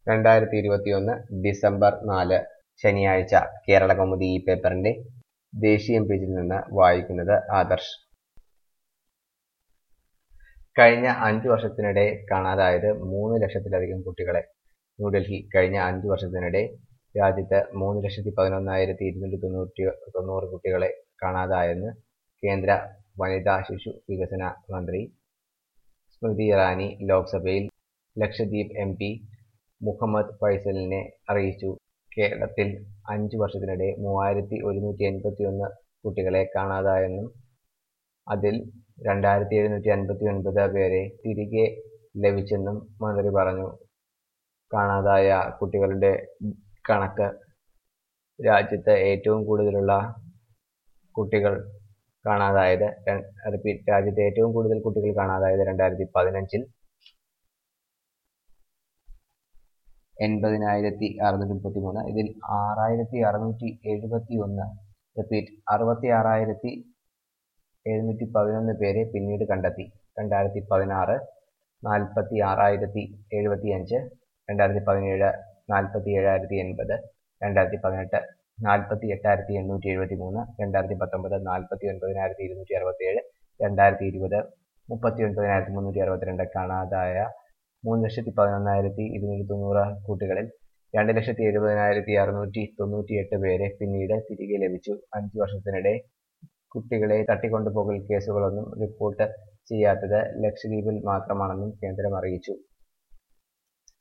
രണ്ടായിരത്തി ഇരുപത്തിയൊന്ന് ഡിസംബർ നാല് ശനിയാഴ്ച കേരളകൗമുദി ഈ പേപ്പറിന്റെ ദേശീയം പേജിൽ നിന്ന് വായിക്കുന്നത് ആദർശ് കഴിഞ്ഞ അഞ്ചു വർഷത്തിനിടെ കാണാതായത് മൂന്ന് ലക്ഷത്തിലധികം കുട്ടികളെ ന്യൂഡൽഹി കഴിഞ്ഞ അഞ്ചു വർഷത്തിനിടെ രാജ്യത്ത് മൂന്ന് ലക്ഷത്തി പതിനൊന്നായിരത്തി ഇരുന്നൂറ്റി തൊണ്ണൂറ്റി തൊണ്ണൂറ് കുട്ടികളെ കാണാതായെന്ന് കേന്ദ്ര വനിതാ ശിശു വികസന മന്ത്രി സ്മൃതി ഇറാനി ലോക്സഭയിൽ ലക്ഷദ്വീപ് എം പി മുഹമ്മദ് ഫൈസലിനെ അറിയിച്ചു കേരളത്തിൽ അഞ്ചു വർഷത്തിനിടെ മൂവായിരത്തി ഒരുന്നൂറ്റി എൺപത്തി ഒന്ന് കുട്ടികളെ കാണാതായെന്നും അതിൽ രണ്ടായിരത്തി എഴുന്നൂറ്റി അൻപത്തി ഒൻപത് പേരെ തിരികെ ലഭിച്ചെന്നും മന്ത്രി പറഞ്ഞു കാണാതായ കുട്ടികളുടെ കണക്ക് രാജ്യത്ത് ഏറ്റവും കൂടുതലുള്ള കുട്ടികൾ കാണാതായത് റിപ്പീറ്റ് രാജ്യത്തെ ഏറ്റവും കൂടുതൽ കുട്ടികൾ കാണാതായത് രണ്ടായിരത്തി പതിനഞ്ചിൽ എൺപതിനായിരത്തി അറുന്നൂറ്റി മുപ്പത്തി മൂന്ന് ഇതിൽ ആറായിരത്തി അറുന്നൂറ്റി എഴുപത്തി ഒന്ന് റിപ്പീറ്റ് അറുപത്തി ആറായിരത്തി എഴുന്നൂറ്റി പതിനൊന്ന് പേരെ പിന്നീട് കണ്ടെത്തി രണ്ടായിരത്തി പതിനാറ് നാൽപ്പത്തി ആറായിരത്തി എഴുപത്തി അഞ്ച് രണ്ടായിരത്തി പതിനേഴ് നാൽപ്പത്തി ഏഴായിരത്തി എൺപത് രണ്ടായിരത്തി പതിനെട്ട് നാൽപ്പത്തി എട്ടായിരത്തി എണ്ണൂറ്റി എഴുപത്തി മൂന്ന് രണ്ടായിരത്തി പത്തൊമ്പത് നാൽപ്പത്തി ഒൻപതിനായിരത്തി ഇരുന്നൂറ്റി അറുപത്തി ഏഴ് രണ്ടായിരത്തി ഇരുപത് മുപ്പത്തി ഒൻപതിനായിരത്തി മുന്നൂറ്റി അറുപത്തിരണ്ട് കാണാതായ മൂന്ന് ലക്ഷത്തി പതിനൊന്നായിരത്തി ഇരുന്നൂറ്റി തൊണ്ണൂറ് കുട്ടികളിൽ രണ്ട് ലക്ഷത്തി എഴുപതിനായിരത്തി അറുന്നൂറ്റി തൊണ്ണൂറ്റി എട്ട് പേരെ പിന്നീട് തിരികെ ലഭിച്ചു അഞ്ചു വർഷത്തിനിടെ കുട്ടികളെ തട്ടിക്കൊണ്ടുപോകൽ കേസുകളൊന്നും റിപ്പോർട്ട് ചെയ്യാത്തത് ലക്ഷദ്വീപിൽ മാത്രമാണെന്നും കേന്ദ്രം അറിയിച്ചു